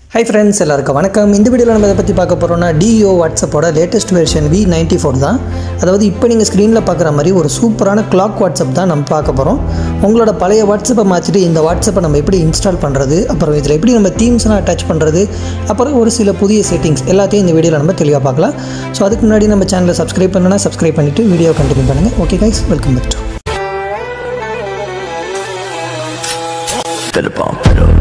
Hi friends எல்லாருக்கும் வணக்கம் இந்த வீடியோவில் நம்ம இதை பற்றி பார்க்க போகிறோம்னா டிஓ வாட்ஸ்அப்போட latest version v ninety four தான் அதாவது இப்போ நீங்கள் ஸ்க்ரீனில் பார்க்குற மாதிரி ஒரு சூப்பரான கிளாக் வாட்ஸ்அப் தான் நம்ம பார்க்க போகிறோம் உங்களோட பழைய வாட்ஸ்அப்பை மாற்றிட்டு இந்த வாட்ஸ்அப்பை நம்ம எப்படி இன்ஸ்டால் பண்ணுறது அப்புறம் இதில் எப்படி நம்ம தீம்ஸ்லாம் அட்டாச் பண்ணுறது அப்புறம் ஒரு சில புதிய செட்டிங்ஸ் எல்லாத்தையும் இந்த வீடியோவில் நம்ம தெளிவாக பார்க்கலாம் ஸோ அதுக்கு முன்னாடி நம்ம சேனலை சப்ஸ்கிரைப் பண்ணனா சப்ஸ்கிரைப் பண்ணிவிட்டு வீடியோ கண்டினியூ பண்ணுங்கள் okay guys welcome back to Fed up on fed up.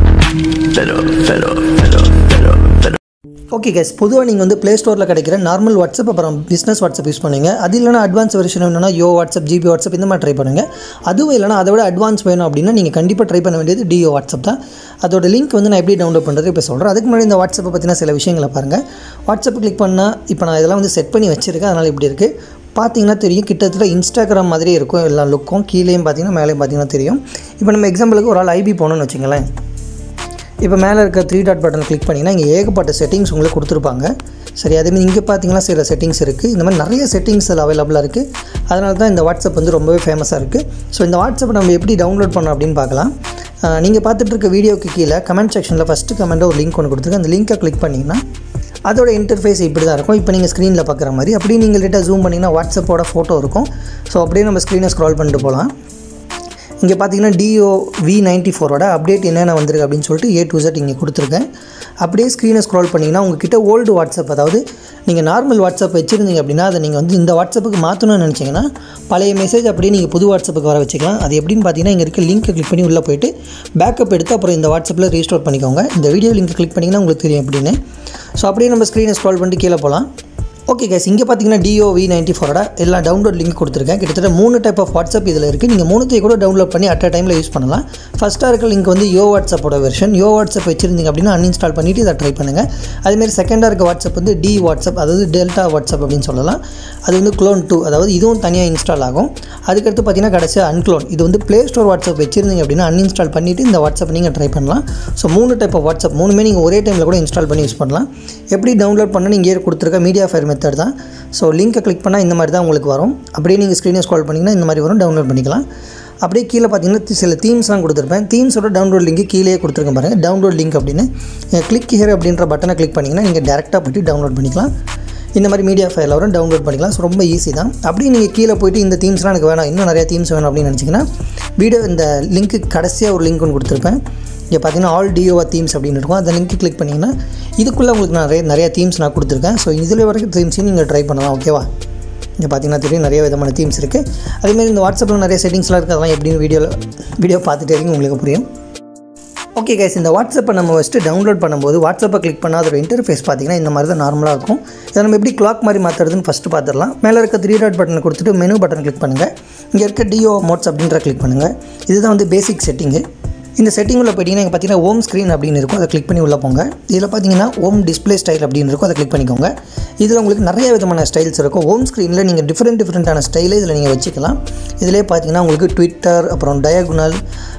Fed up, fed up, fed up, fed up, fed up. Okay guys பொதுவாக நீங்கள் வந்து ப்ளே ஸ்டோரில் கிடைக்கிற நார்மல் வாட்ஸ்அப் அப்புறம் பிஸ்னஸ் வாட்ஸ்அப் யூஸ் பண்ணுங்க அது இல்லைனா அட்வான்ஸ் வெர்ஷன் வேணும்னா யோ வாட்ஸ்அப் ஜிபி வாட்ஸ்அப் இந்த மாதிரி ட்ரை பண்ணுங்கள் அதுவும் இல்லைனா அதை விட அட்வான்ஸ் வேணும் அப்படின்னா நீங்கள் கண்டிப்பாக ட்ரை பண்ண வேண்டியது டிஓ வாட்ஸ்அப் தான் அதோட லிங்க் வந்து நான் எப்படி டவுன்லோட் பண்ணுறது இப்போ சொல்கிறேன் அதுக்கு முன்னாடி இந்த வாட்ஸ்அப்பை பற்றின சில விஷயங்களை பாருங்கள் வாட்ஸ்அப் கிளிக் பண்ணால் இப்போ நான் இதெல்லாம் வந்து செட் பண்ணி வச்சுருக்கேன் அதனால் இப்படி இருக்குது பார்த்தீங்கன்னா தெரியும் கிட்டத்தட்ட இன்ஸ்டாகிராம் மாதிரியே இருக்கும் எல்லா லுக்கும் கீழேயும் பார்த்தீங்கன்னா மேலேயும் பார்த்தீங்கன்னா தெரியும் இப்போ நம்ம எக்ஸாம்பிளுக்கு ஒரு ஆள் ஐபி போகணும்னு வச்சுங்களேன் இப்போ மேலே இருக்க த்ரீ டாட் பட்டன் கிளிக் பண்ணிங்கன்னா இங்கே ஏகப்பட்ட செட்டிங்ஸ் உங்களுக்கு கொடுத்துருப்பாங்க சரி அதேமாதிரி இங்கே பார்த்தீங்கன்னா சில செட்டிங்ஸ் இருக்குது இந்த மாதிரி நிறைய செட்டிங்ஸ் அதில் அவைலபிளாக இருக்குது அதனால தான் இந்த வாட்ஸ்அப் வந்து ரொம்பவே ஃபேமஸாக இருக்குது ஸோ இந்த வாட்ஸ்அப்பை நம்ம எப்படி டவுன்லோட் பண்ணோம் அப்படின்னு பார்க்கலாம் நீங்கள் பார்த்துட்டு இருக்க வீடியோக்கு கீழே கமெண்ட் செக்ஷனில் ஃபஸ்ட்டு கமெண்ட்டாக ஒரு லிங்க் ஒன்று கொடுத்துருக்கேன் அந்த லிங்க்கை கிளிக் பண்ணிங்கன்னா அதோட இன்டர்ஃபேஸ் இப்படி தான் இருக்கும் இப்போ நீங்கள் ஸ்க்ரீனில் பார்க்குற மாதிரி அப்படியே நீங்கள் லேட்டாக ஜூம் பண்ணிங்கன்னா வாட்ஸ்அப்போட ஃபோட்டோ இருக்கும் ஸோ அப்படியே நம்ம ஸ்க்ரீனை ஸ்க்ரால் பண்ணிட்டு போகலாம் இங்கே பார்த்தீங்கன்னா டிஓ வி நைன்ட்டி ஃபோரோட அப்டேட் என்னென்ன வந்திருக்கு அப்படின்னு சொல்லிட்டு ஏ டு Z இங்கே கொடுத்துருக்கேன் அப்படியே ஸ்க்ரீனை ஸ்க்ரால் பண்ணிங்கன்னா உங்ககிட்ட ஓல்டு வாட்ஸ்அப் அதாவது நீங்கள் நார்மல் வாட்ஸ்அப் வச்சுருந்தீங்க அப்படின்னா அதை நீங்கள் வந்து இந்த வாட்ஸ்அப்புக்கு மாற்றணும்னு நினச்சிங்கன்னா பழைய மெசேஜ் அப்படியே நீங்கள் புது வாட்ஸ்அப்புக்கு வர வச்சுக்கலாம் அது எப்படின்னு பார்த்தீங்கன்னா இங்கே இருக்க லிங்க்கை கிளிக் பண்ணி உள்ளே போயிட்டு பேக்கப் எடுத்து அப்புறம் இந்த வாட்ஸ்அப்பில் ரீஸ்டோர் பண்ணிக்கோங்க இந்த வீடியோ லிங்க் கிளிக் பண்ணிங்கன்னா உங்களுக்கு தெரியும் எப்படின்னு ஸோ அப்படியே நம்ம ஸ்க்ரீனை ஸ்க்ரால் பண்ணிட்டு கீழே போகலாம் ஓகே கேஸ் இங்கே பார்த்தீங்கன்னா டிஓ வி நைன்ட்டி ஃபோரோட எல்லா டவுன்லோட் லிங்க் கொடுத்துருக்கேன் கிட்டத்தட்ட மூணு டைப் ஆஃப் வாட்ஸ்அப் இதில் இருக்குது நீங்கள் மூணுத்தையும் கூட டவுன்லோட் பண்ணி அட் அ டைமில் யூஸ் பண்ணலாம் ஃபஸ்ட்டாக இருக்க லிங்க் வந்து யோ வாட்ஸ்அப்போட வெர்ஷன் யோ வாட்ஸ்அப் வச்சிருந்தீங்க அப்படின்னா அன்இன்ஸ்டால் பண்ணிவிட்டு இதை ட்ரை பண்ணுங்கள் அதேமாதிரி செகண்டாக இருக்க வாட்ஸ்அப் வந்து டி வாட்ஸ்அப் அதாவது டெல்டா வாட்ஸ்அப் அப்படின்னு சொல்லலாம் அது வந்து க்ளோன் டூ அதாவது இதுவும் தனியாக இன்ஸ்டால் ஆகும் அதுக்கடுத்து பார்த்தீங்கன்னா கடைசியாக அன்க்ளோன் இது வந்து ப்ளே ஸ்டோர் வாட்ஸ்அப் வச்சிருந்தீங்க அப்படின்னா அன்இன்ஸ்டால் பண்ணிவிட்டு இந்த வாட்ஸ்அப் நீங்கள் ட்ரை பண்ணலாம் ஸோ மூணு டைப் ஆஃப் வாட்ஸ்அப் மூணுமே நீங்கள் ஒரே டைமில் கூட இன்ஸ்டால் பண்ணி யூஸ் பண்ணலாம் எப்படி டவுன்லோட் பண்ண இங்கே கொடுத்துருக்க மீடியா ஃபயர் மெத்தட் தான் ஸோ லிங்க்கை கிளிக் பண்ணால் இந்த மாதிரி தான் உங்களுக்கு வரும் அப்படியே நீங்கள் ஸ்க்ரீனை ஸ்கால் பண்ணிங்கன்னா இந்த மாதிரி வரும் டவுன்லோட் பண்ணிக்கலாம் அப்படியே கீழே பார்த்தீங்கன்னா சில தீம்ஸ்லாம் கொடுத்துருப்பேன் தீம்ஸோட டவுன்லோட் லிங்க் கீழே கொடுத்துருக்கேன் பாருங்கள் டவுன்லோட் லிங்க் அப்படின்னு கிளிக் ஹியர் அப்படின்ற பட்டனை கிளிக் பண்ணிங்கன்னா நீங்கள் டேரெக்டாக போய்ட்டு டவுன்லோட் பண்ணிக்கலாம் இந்த மாதிரி மீடியா ஃபைல் வரும் டவுன்லோட் பண்ணிக்கலாம் ஸோ ரொம்ப ஈஸி தான் அப்படியே நீங்கள் கீழே போயிட்டு இந்த தீம்ஸ்லாம் எனக்கு வேணாம் இன்னும் நிறைய தீம்ஸ் வேணும் அப்படின்னு நினச்சிங்கன்னா வீடியோ இந்த லிங்க்கு கடைசியாக ஒரு லிங்க் ஒன்று கொடுத்துருப்பேன் இங்கே பார்த்தீங்கன்னா ஆல் டிஓவா தீம்ஸ் அப்படின்னு இருக்கும் அந்த லிங்க் கிளிக் பண்ணிங்கன்னா இதுக்குள்ளே உங்களுக்கு நான் நிறைய நிறைய தீம்ஸ் நான் கொடுத்துருக்கேன் ஸோ இதில் வரைக்கும் தீம்ஸையும் நீங்கள் ட்ரை பண்ணலாம் ஓகேவா இங்கே பார்த்தீங்கன்னா தெரியும் நிறைய விதமான தீம்ஸ் இருக்குது அதேமாதிரி இந்த வாட்ஸ்அப்பில் நிறைய செட்டிங்ஸ்லாம் இருக்குது அதெல்லாம் எப்படின்னு வீடியோவில் வீடியோ பார்த்துட்டே இருக்கீங்க உங்களுக்கு புரியும் ஓகே கைஸ் இந்த வாட்ஸ்அப்பை நம்ம ஃபஸ்ட்டு டவுன்லோட் பண்ணும்போது வாட்ஸ்அப்பை கிளிக் பண்ணால் அதோட இன்டர்ஃபேஸ் பார்த்தீங்கன்னா இந்த மாதிரி தான் நார்மலாக இருக்கும் இதை நம்ம எப்படி கிளாக் மாதிரி மாற்றுறதுன்னு ஃபஸ்ட்டு பார்த்துடலாம் மேலே இருக்க த்ரீ டாட் பட்டன் கொடுத்துட்டு மெனு பட்டன் கிளிக் பண்ணுங்கள் இங்கே இருக்க டிஓ மோட்ஸ் அப்படின்ற கிளிக் பண்ணுங்கள் இதுதான் வந்து பேசிக் செட்டிங்கு இந்த செட்டிங் உள்ள போயிட்டீங்கன்னா இங்கே பார்த்தீங்கன்னா ஹோம் ஸ்க்ரீன் அப்படின்னு இருக்கும் அதை கிளிக் பண்ணி உள்ளே போங்க இதில் பார்த்தீங்கன்னா ஹோம் டிஸ்ப்ளே ஸ்டைல் அப்படின்னு இருக்கும் அதை கிளிக் பண்ணிக்கோங்க இதில் உங்களுக்கு நிறைய விதமான ஸ்டைல்ஸ் இருக்கும் ஹோம் ஸ்க்ரீனில் நீங்கள் டிஃப்ரெண்ட் டிஃப்ரெண்ட்டான ஸ்டைலை இதில் நீங்கள் வச்சுக்கலாம் இதிலே பார்த்தீங்கன்னா உங்களுக்கு ட்விட்டர் அப்புறம் டயகுனல்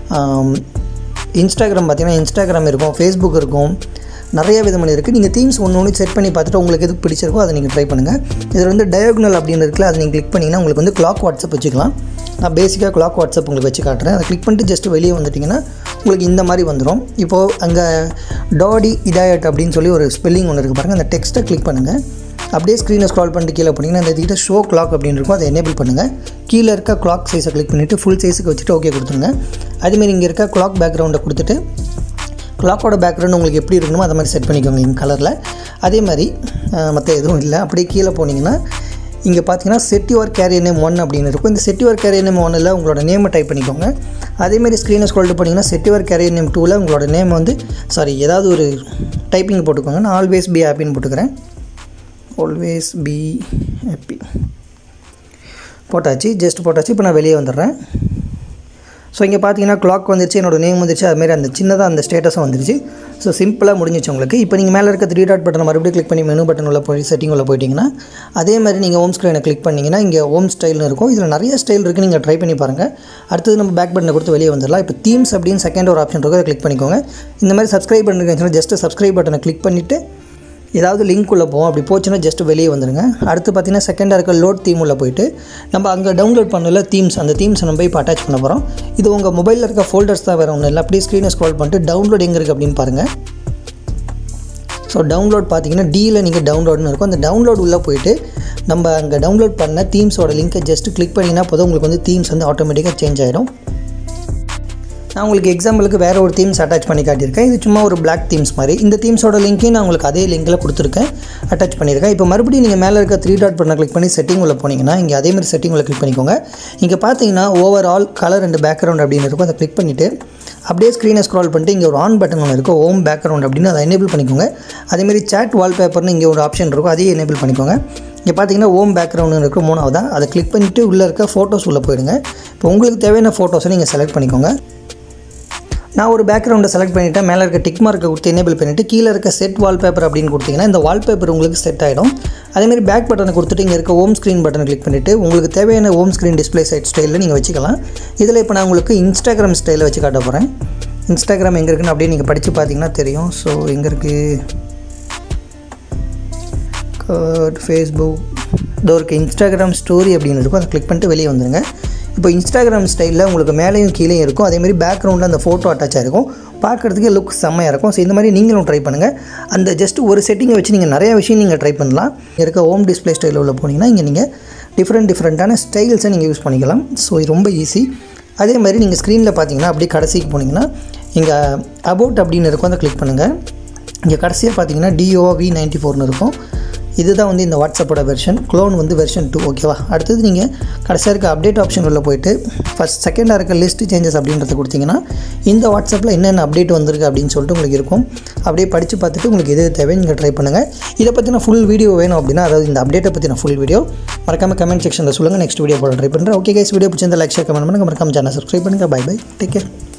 இன்ஸ்டாகிராம் பார்த்தீங்கன்னா இன்ஸ்டாகிராம் இருக்கும் ஃபேஸ்புக் இருக்கும் நிறைய விதமான இருக்குது நீங்கள் தீம்ஸ் ஒன்று ஒன்று செட் பண்ணி பார்த்துட்டு உங்களுக்கு எது பிடிச்சிருக்கோ அதை நீங்கள் ட்ரை பண்ணுங்கள் இதில் வந்து டயகுனல் அப்படின்னு இருக்குல்ல அதை நீங்கள் கிளிக் பண்ணிங்கன்னா உங்களுக்கு வந்து கிளாக் வாட்ஸ்அப் வச்சுக்கலாம் நான் பேசிக்காக கிளாக் வாட்ஸ்அப் உங்களுக்கு வச்சு காட்டுறேன் அதை கிளிக் பண்ணிட்டு ஜஸ்ட் வெளியே வந்துட்டிங்கன்னா உங்களுக்கு இந்த மாதிரி வந்துடும் இப்போது அங்கே டாடி இடாயட் அப்படின்னு சொல்லி ஒரு ஸ்பெல்லிங் ஒன்று இருக்குது பாருங்கள் அந்த டெக்ஸ்ட்டை கிளிக் பண்ணுங்கள் அப்படியே ஸ்க்ரீனை ஸ்க்ரால் பண்ணிட்டு கீழே போனீங்கன்னா இந்த இதுக்கிட்ட ஷோ கிளாக் அப்படின்னு இருக்கும் அதை எனேபிள் பண்ணுங்கள் கீழே இருக்க கிளாக் சைஸை கிளிக் பண்ணிவிட்டு ஃபுல் சைஸுக்கு வச்சுட்டு ஓகே கொடுத்துருங்க அதுமாரி இங்கே இருக்க கிளாக் பேக்ரவுண்டை கொடுத்துட்டு கிளாக்கோட பேக்ரவுண்ட் உங்களுக்கு எப்படி இருக்கணுமோ அதை மாதிரி செட் பண்ணிக்கோங்க இந்த கலரில் அதே மாதிரி மற்ற எதுவும் இல்லை அப்படியே கீழே போனீங்கன்னா இங்கே பார்த்தீங்கன்னா set your carrier name one அப்படின்னு இருக்கும் இந்த செட் யுவர் கேரியர் நேம் ஒன்னில் உங்களோட நேமை டைப் பண்ணிக்கோங்க அதேமாதிரி ஸ்க்ரீனை ஸ்க்ரோல்டு பண்ணிங்கன்னா செட் யுவர் கேரியர் நேம் டூவில் உங்களோட நேம் வந்து சாரி ஏதாவது ஒரு டைப்பிங் போட்டுக்கோங்க நான் ஆல்வேஸ் பி ஹாப்பின்னு போட்டுக்கிறேன் ஆல்வேஸ் பி ஹாப்பி போட்டாச்சு ஜஸ்ட் போட்டாச்சு இப்போ நான் வெளியே வந்துடுறேன் ஸோ இங்கே பார்த்தீங்கன்னா கிளாக் வந்துருச்சு என்னோடய நேம் வந்துருச்சு அதுமாரி அந்த சின்னதாக அந்த ஸ்டேட்டஸும் வந்துருச்சு ஸோ சிம்பிளாக முடிஞ்சிச்சு உங்களுக்கு இப்போ நீங்கள் மேலே இருக்க த்ரீ டாட் பட்டன் மறுபடியும் கிளிக் பண்ணி மெனு பட்டன் உள்ள போய் செட்டிங் உள்ள போயிட்டீங்கன்னா அதே மாதிரி நீங்கள் ஹோம் ஸ்க்ரீனை கிளிக் பண்ணிங்கன்னா இங்கே ஹோம் ஸ்டைல்னு இருக்கும் இதில் நிறைய ஸ்டைல் இருக்குது நீங்கள் ட்ரை பண்ணி பாருங்கள் அடுத்தது நம்ம பேக் பட்டனை கொடுத்து வெளியே வந்துடலாம் இப்போ தீம்ஸ் அப்படின்னு செகண்ட் ஒரு ஆப்ஷன் இருக்கும் அதை கிளிக் பண்ணிக்கோங்க இந்த மாதிரி சப்ஸ்கிரைப் பண்ணுறீங்கன்னு ஜஸ்ட் சப்ஸ்கிரைப் பட்டனை கிளிக் பண்ணிவிட்டு ஏதாவது லிங்க் உள்ள போவோம் அப்படி போச்சுன்னா ஜஸ்ட் வெளியே வந்துடுங்க அடுத்து பார்த்தீங்கன்னா செகண்டாக இருக்க லோட் தீம் உள்ள போயிட்டு நம்ம அங்கே டவுன்லோட் பண்ணல தீம்ஸ் அந்த தீம்ஸை நம்ம இப்போ அட்டாச் பண்ண போகிறோம் இது உங்கள் மொபைலில் இருக்க ஃபோல்டர்ஸ் தான் வேறு ஒன்றும் இல்லை அப்படியே ஸ்க்ரீனை ஸ்க்ரால் பண்ணிட்டு டவுன்லோட் எங்கே இருக்குது அப்படின்னு பாருங்கள் ஸோ டவுன்லோட் பார்த்தீங்கன்னா டியில் நீங்கள் டவுன்லோட்னு இருக்கும் அந்த டவுன்லோட் உள்ளே போயிட்டு நம்ம அங்கே டவுன்லோட் பண்ண தீம்ஸோட லிங்க்கை ஜஸ்ட் கிளிக் பண்ணிங்கன்னா போதும் உங்களுக்கு வந்து தீம்ஸ் வந்து ஆட்டோமேட்டிக்காக சேஞ்ச் ஆகிடும் நான் உங்களுக்கு எக்ஸாம்பிளுக்கு வேறு ஒரு தீம்ஸ் அட்டாச் பண்ணி காட்டியிருக்கேன் இது சும்மா ஒரு பிளாக் தீம்ஸ் மாதிரி இந்த தீம்ஸோட லிங்க்கையும் நான் உங்களுக்கு அதே லிங்கில் கொடுத்துருக்கேன் அட்டாச் பண்ணியிருக்கேன் இப்போ மறுபடியும் நீங்கள் மேலே இருக்க த்ரீ டாட் பண்ண கிளிக் பண்ணி செட்டிங் உள்ள போனீங்கன்னா இங்கே அதே மாதிரி செட்டிங் உள்ள கிளிக் பண்ணிக்கோங்க இங்கே பார்த்தீங்கன்னா ஓவரால் கலர் அண்ட் பேக்ரவுண்ட் அப்படின்னு இருக்கும் அதை கிளிக் பண்ணிவிட்டு அப்படியே ஸ்க்ரீனை ஸ்க்ரால் பண்ணிட்டு இங்கே ஒரு ஆன் பட்டன் ஒன்று இருக்கும் ஓம் பேக்ரவுண்ட் அப்படின்னு அதை எனேபிள் பண்ணிக்கோங்க அதேமாதிரி சேட் வால்பேப்பர்னு இங்கே ஒரு ஆப்ஷன் இருக்கும் அதையும் எனேபிள் பண்ணிக்கோங்க இங்கே பார்த்தீங்கன்னா ஓம் பேக்ரவுண்டு இருக்கும் மூணாவதாக அதை கிளிக் பண்ணிவிட்டு உள்ளே இருக்க ஃபோட்டோஸ் உள்ளே போயிடுங்க இப்போ உங்களுக்கு தேவையான ஃபோட்டோஸை நீங்கள் செலக்ட் பண்ணிக்கோங்க நான் ஒரு பேக்ரவுண்டை செலக்ட் பண்ணிவிட்டேன் மேலே இருக்க டிக் மார்க்கை கொடுத்து எனேபிள் பண்ணிவிட்டு கீழே இருக்க செட் வால்பேப்பர் அப்படின்னு கொடுத்தீங்கன்னா இந்த வால்பேப்பர் உங்களுக்கு செட் ஆகிடும் அதேமாதிரி பேக் பட்டனை கொடுத்துட்டு இங்கே இருக்க ஹோம் ஸ்க்ரீன் பட்டனை கிளிக் பண்ணிவிட்டு உங்களுக்கு தேவையான ஹோம் ஸ்க்ரீன் டிஸ்பிளே சைட் ஸ்டைலில் நீங்கள் வச்சுக்கலாம் இதில் இப்போ நான் உங்களுக்கு இன்ஸ்டாகிராம் ஸ்டைலில் வச்சு காட்ட போகிறேன் இன்ஸ்டாகிராம் எங்கே இருக்குன்னு அப்படியே நீங்கள் படித்து பார்த்தீங்கன்னா தெரியும் ஸோ எங்கே இருக்குது ஃபேஸ்புக் இதோ இருக்குது இன்ஸ்டாகிராம் ஸ்டோரி அப்படின்னு இருக்கும் அதை கிளிக் பண்ணிட்டு வெளியே வந்துடுங்க இப்போ இன்ஸ்டாகிராம் ஸ்டைலில் உங்களுக்கு மேலேயும் கீழேயும் இருக்கும் அதேமாதிரி பேக்ரவுண்டில் அந்த ஃபோட்டோ அட்டாச் ஆகிருக்கும் பார்க்குறதுக்கு லுக் செம்மையாக இருக்கும் ஸோ இந்த மாதிரி நீங்களும் ட்ரை பண்ணுங்கள் அந்த ஜஸ்ட் ஒரு செட்டிங்கை வச்சு நீங்கள் நிறைய விஷயம் நீங்கள் ட்ரை பண்ணலாம் இங்க இருக்க ஹோம் டிஸ்பிளே ஸ்டைலில் உள்ள போனீங்கன்னா இங்கே நீங்கள் டிஃப்ரெண்ட் டிஃப்ரெண்ட்டான ஸ்டைல்ஸை நீங்கள் யூஸ் பண்ணிக்கலாம் ஸோ இது ரொம்ப ஈஸி அதே மாதிரி நீங்கள் ஸ்க்ரீனில் பார்த்தீங்கன்னா அப்படியே கடைசிக்கு போனீங்கன்னா இங்கே அபவுட் அப்படின்னு இருக்கும் அதை கிளிக் பண்ணுங்கள் இங்கே கடைசியாக பார்த்தீங்கன்னா டிஓ வி நைன்ட்டி ஃபோர்னு இருக்கும் இதுதான் வந்து இந்த வாட்ஸ்அப்போட வெர்ஷன் க்ளோன் வந்து வெர்ஷன் டூ ஓகேவா அடுத்தது நீங்கள் கடைசியாக இருக்க அப்டேட் ஆப்ஷன் உள்ள போயிட்டு ஃபஸ்ட் செகண்டாக இருக்க லிஸ்ட் சேஞ்சஸ் அப்படின்றத கொடுத்தீங்கன்னா இந்த வாட்ஸ்அப்பில் என்னென்ன அப்டேட் வந்திருக்கு அப்படின்னு சொல்லிட்டு உங்களுக்கு இருக்கும் அப்படியே படித்து பார்த்துட்டு உங்களுக்கு எது தேவை நீங்கள் ட்ரை பண்ணுங்கள் இதை பற்றின ஃபுல் வீடியோ வேணும் அப்படின்னா அதாவது இந்த அப்டேட்டை பற்றின ஃபுல் வீடியோ மறக்காமல் கமெண்ட் செக்ஷனில் சொல்லுங்கள் நெக்ஸ்ட் வீடியோ போட ட்ரை பண்ணுறேன் ஓகே கைஸ் வீடியோ பிடிச்சிருந்தா லைக் ஷேர் கமெண்ட் பண்ணுங்கள் மறக்காம சேனல் சப்ஸ்கிரைப் பண்ணுங்கள் பை பை டேக் கேர்